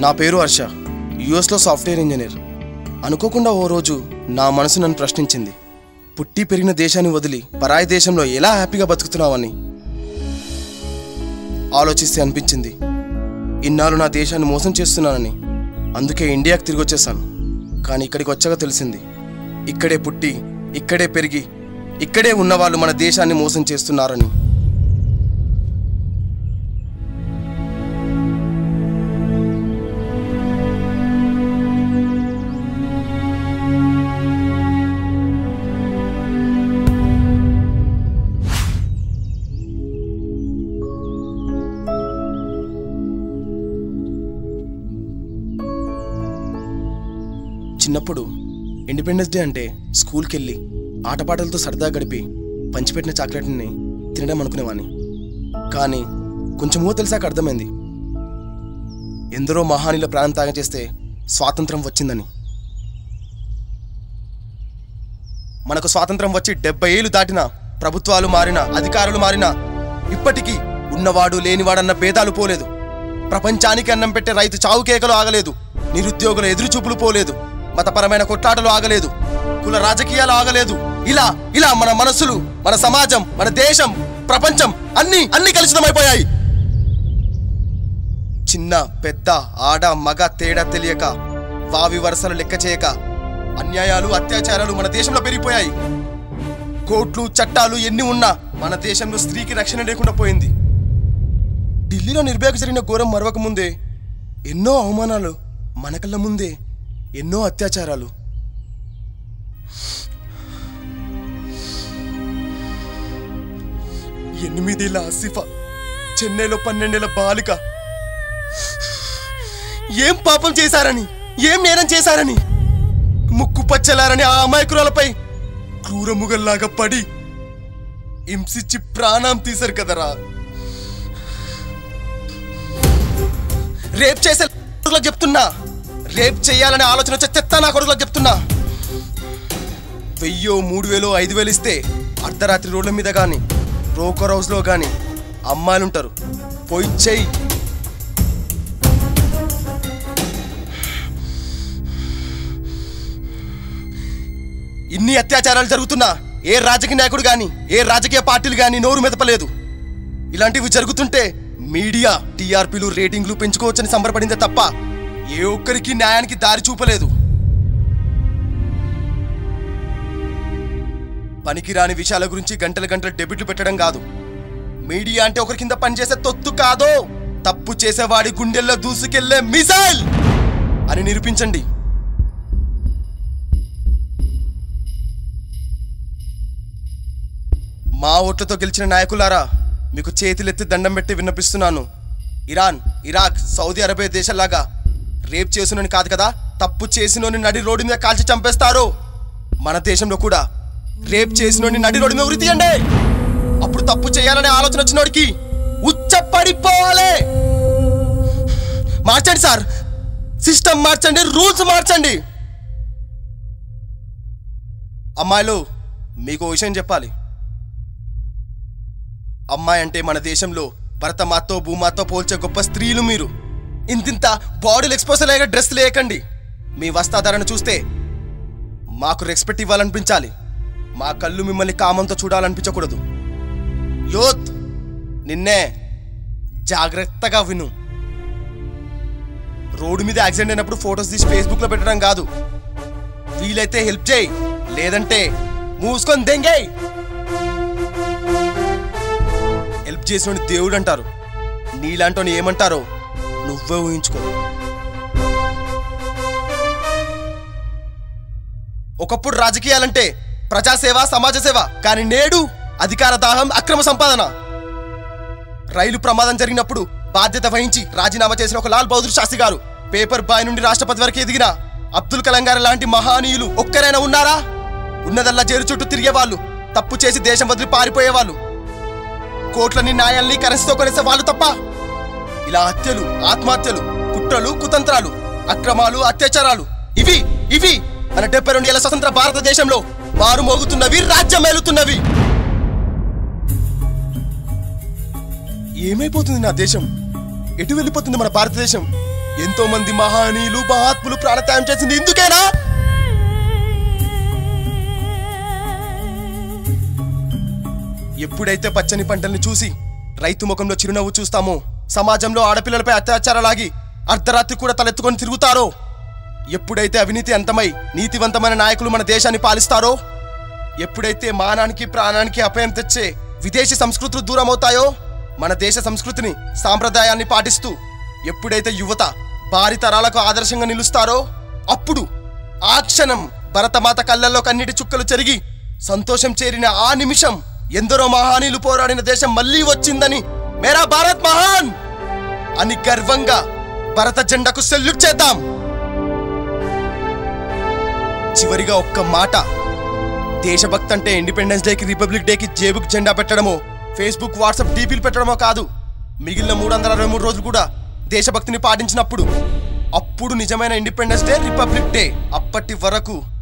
నా పేరు హర్ష యుఎస్లో సాఫ్ట్వేర్ ఇంజనీర్ అనుకోకుండా ఓ రోజు నా మనసు నన్ను ప్రశ్నించింది పుట్టి పెరిగిన దేశాన్ని వదిలి పరాయి దేశంలో ఎలా హ్యాపీగా బతుకుతున్నావని ఆలోచిస్తే అనిపించింది ఇన్నాళ్ళు నా దేశాన్ని మోసం చేస్తున్నానని అందుకే ఇండియాకి తిరిగి వచ్చేసాను కానీ ఇక్కడికి వచ్చాక తెలిసింది ఇక్కడే పుట్టి ఇక్కడే పెరిగి ఇక్కడే ఉన్నవాళ్ళు మన దేశాన్ని మోసం చేస్తున్నారని చిన్నప్పుడు ఇండిపెండెన్స్ డే అంటే స్కూల్కి వెళ్ళి ఆటపాటలతో సరదా గడిపి పంచిపెట్టిన చాక్లెట్ని తినడం అనుకునేవాడిని కానీ కొంచెమో తెలిసాక అర్థమైంది ఎందరో మహానీల ప్రాణం త్యాగం చేస్తే స్వాతంత్రం వచ్చిందని మనకు స్వాతంత్రం వచ్చి డెబ్బై ఏళ్ళు దాటినా ప్రభుత్వాలు మారినా అధికారులు మారినా ఇప్పటికీ ఉన్నవాడు లేనివాడన్న భేదాలు పోలేదు ప్రపంచానికి అన్నం పెట్టే రైతు చావు కేకలు ఆగలేదు నిరుద్యోగుల ఎదురుచూపులు పోలేదు మతపరమైన కొట్లాటలు ఆగలేదు కుల రాజకీయాలు ఆగలేదు ఇలా ఇలా మన మనసులు మన సమాజం మన దేశం ప్రపంచం అన్ని అన్ని కలుషితమైపోయాయి చిన్న పెద్ద ఆడ మగ తేడా తెలియక వావి వరసలు లెక్క చేయక అన్యాయాలు అత్యాచారాలు మన దేశంలో పెరిగిపోయాయి కోట్లు చట్టాలు ఎన్ని ఉన్నా మన దేశంలో స్త్రీకి రక్షణ లేకుండా పోయింది ఢిల్లీలో నిర్భయకు జరిగిన ఘోరం మరవక ముందే ఎన్నో అవమానాలు మన కళ్ళ ముందే ఎన్నో అత్యాచారాలు ఎనిమిదేళ్ల ఆసిఫా చెన్నైలో పన్నెండేళ్ల బాలిక ఏం పాపం చేశారని ఏం నేరం చేశారని ముక్కు పచ్చలారని ఆ అమాయకురాలపై క్రూరముగల్లాగా పడి హింసించి ప్రాణం తీశారు కదరా రేప్ చేసే కొడుకులకు చెప్తున్నా రేప్ చేయాలనే ఆలోచన వచ్చే చెత్త నా కొడుకులకు చెప్తున్నా వెయ్యో మూడు వేలు ఐదు వేలు ఇస్తే అర్ధరాత్రి రోడ్ల మీద కానీ బ్రోకర్ హౌస్లో కానీ అమ్మాయిలుంటారు పోయి చెయ్యి ఇన్ని అత్యాచారాలు జరుగుతున్నా ఏ రాజకీయ నాయకుడు గాని ఏ రాజకీయ పార్టీలు గాని నోరు మెదపలేదు ఇలాంటివి జరుగుతుంటే మీడియా టీఆర్పీలు రేటింగ్లు పెంచుకోవచ్చని సంబరపడిందే తప్ప ఏ ఒక్కరికి న్యాయానికి దారి చూపలేదు పనికిరాని విషయాల గురించి గంటల గంటల డెబిట్లు పెట్టడం కాదు మీడియా అంటే ఒకరి కింద పనిచేసే తొత్తు కాదో తప్పు చేసేవాడి గుండెల్లో దూసుకెళ్లే మిసైల్ అని నిరూపించండి మా ఓట్లతో గెలిచిన నాయకులారా మీకు చేతులెత్తి దండం పెట్టి విన్నపిస్తున్నాను ఇరాన్ ఇరాక్ సౌదీ అరేబియా దేశాలాగా రేప్ చేసినోని కాదు కదా తప్పు చేసినోని నడి రోడ్డు మీద కాల్చి చంపేస్తారు మన దేశంలో కూడా రేప్ చేసినోని నడి రోడ్డు మీద ఉరి తీయండి అప్పుడు తప్పు చేయాలనే ఆలోచన వచ్చినోడికి ఉచ్చ పడిపోవాలి మార్చండి సార్ సిస్టమ్ మార్చండి రూల్స్ మార్చండి అమ్మాయిలు మీకు ఓ విషయం చెప్పాలి అమ్మాయి అంటే మన దేశంలో భరతమాతో భూమాతో పోల్చే గొప్ప స్త్రీలు మీరు ఇంతింత బాడీలు ఎక్స్పోజ్ లేక డ్రెస్ లేకండి మీ వస్త్రధారణ చూస్తే మాకు రెస్పెక్ట్ ఇవ్వాలనిపించాలి మా కళ్ళు మిమ్మల్ని కామంతో చూడాలనిపించకూడదు యోత్ నిన్నే జాగ్రత్తగా విను రోడ్డు మీద యాక్సిడెంట్ అయినప్పుడు ఫొటోస్ తీసి ఫేస్బుక్లో పెట్టడం కాదు వీలైతే హెల్ప్ చేయి లేదంటే మూసుకొని దెంగేయ్ హెల్ప్ చేసిన దేవుడు అంటారు నీలాంటోని ఏమంటారో నువ్వే ఊహించుకో ఒకప్పుడు రాజకీయాలంటే ప్రజాసేవ సమాజ సేవ కానీ నేడు అధికార దాహం అక్రమ సంపాదన రైలు ప్రమాదం జరిగినప్పుడు బాధ్యత వహించి రాజీనామా చేసిన ఒక లాల్ బహదూర్ శాస్త్రి గారు పేపర్ బాయ్ నుండి రాష్ట్రపతి వరకు ఎదిగిన అబ్దుల్ కలాం గారు లాంటి మహానీయులు ఒక్కరైనా ఉన్నారా ఉన్నదల్లా జైలు చుట్టూ తిరిగేవాళ్ళు తప్పు చేసి దేశం వదిలి పారిపోయేవాళ్ళు కోట్లని న్యాయాల్ని కరెన్సీతో కొనేసే వాళ్ళు తప్ప ఇలా హత్యలు ఆత్మహత్యలు కుట్రలు కుతంత్రాలు అక్రమాలు అత్యాచారాలు ఇవి ఇవి మన డెబ్బై రెండు ఏళ్ల స్వతంత్ర భారతదేశంలో వారు మోగుతున్నవి రాజ్యం మేలుతున్నవి ఏమైపోతుంది నా దేశం ఎటు వెళ్ళిపోతుంది మన భారతదేశం ఎంతో మంది మహానీయులు మహాత్ములు ప్రాణత్యాగం చేసింది ఇందుకేనా ఎప్పుడైతే పచ్చని పంటల్ని చూసి రైతు ముఖంలో చిరునవ్వు చూస్తామో సమాజంలో ఆడపిల్లలపై అత్యాచారాలాగి అర్ధరాత్రి కూడా తలెత్తుకొని తిరుగుతారో ఎప్పుడైతే అవినీతి అంతమై నీతివంతమైన నాయకులు మన దేశాన్ని పాలిస్తారో ఎప్పుడైతే మానానికి ప్రాణానికి అపాయం తెచ్చే విదేశీ సంస్కృతులు దూరమవుతాయో మన దేశ సంస్కృతిని సాంప్రదాయాన్ని పాటిస్తూ ఎప్పుడైతే యువత భారీ తరాలకు ఆదర్శంగా నిలుస్తారో అప్పుడు ఆ క్షణం భరతమాత కళ్ళల్లో కన్నీటి చుక్కలు చెరిగి సంతోషం చేరిన ఆ నిమిషం ఎందరో మహానీయులు పోరాడిన దేశం మళ్ళీ వచ్చిందని మేరా భారత్ మహాన్ అని గర్వంగా భరత జెండాకు సెల్యూట్ చేద్దాం చివరిగా ఒక్క మాట దేశభక్తి అంటే ఇండిపెండెన్స్ డేకి రిపబ్లిక్ డేకి జేబుకి జెండా పెట్టడమో ఫేస్బుక్ వాట్సాప్ డీపీలు పెట్టడమో కాదు మిగిలిన మూడు వందల అరవై మూడు రోజులు కూడా దేశభక్తిని పాటించినప్పుడు అప్పుడు నిజమైన ఇండిపెండెన్స్ డే రిపబ్లిక్ డే అప్పటి వరకు